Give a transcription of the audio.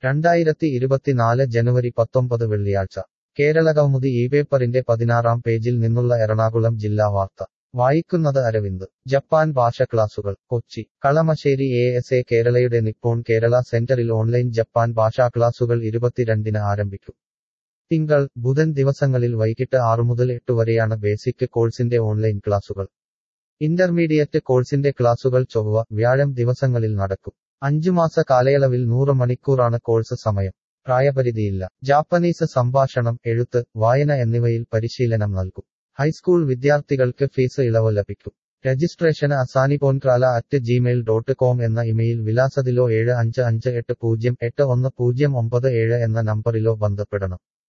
രണ്ടായിരത്തി ഇരുപത്തിനാല് ജനുവരി പത്തൊമ്പത് വെള്ളിയാഴ്ച കേരളകൗമുദി ഈ പേപ്പറിന്റെ പതിനാറാം പേജിൽ നിന്നുള്ള എറണാകുളം ജില്ലാ വാർത്ത വായിക്കുന്നത് അരവിന്ദ് ജപ്പാൻ ഭാഷ ക്ലാസുകൾ Kochi Kalamassery A S A കേരളയുടെ Nippon Kerala centre online Japan ഭാഷാ ക്ലാസുകൾ ഇരുപത്തിരണ്ടിന് ആരംഭിക്കും തിങ്കൾ ബുധൻ ദിവസങ്ങളിൽ വൈകിട്ട് ആറു മുതൽ എട്ട് വരെയാണ് ബേസിക് കോഴ്സിന്റെ ഓൺലൈൻ ക്ലാസുകൾ ഇന്റർമീഡിയറ്റ് കോഴ്സിന്റെ ക്ലാസുകൾ ചൊവ്വ വ്യാഴം ദിവസങ്ങളിൽ നടക്കും അഞ്ചു മാസ കാലയളവിൽ നൂറ് മണിക്കൂറാണ് കോഴ്സ് സമയം പ്രായപരിധിയില്ല ജാപ്പനീസ് സംഭാഷണം എഴുത്ത് വായന എന്നിവയിൽ പരിശീലനം നൽകും ഹൈസ്കൂൾ വിദ്യാർത്ഥികൾക്ക് ഫീസ് ഇളവ് ലഭിക്കും രജിസ്ട്രേഷന് അസാനിപോൻക്രാല അറ്റ് ജിമെയിൽ ഡോട്ട് കോം എന്ന ഇമെയിൽ വിലാസത്തിലോ ഏഴ് അഞ്ച് അഞ്ച് എട്ട് പൂജ്യം എട്ട് ഒന്ന് പൂജ്യം ഒമ്പത് ഏഴ് എന്ന നമ്പറിലോ ബന്ധപ്പെടണം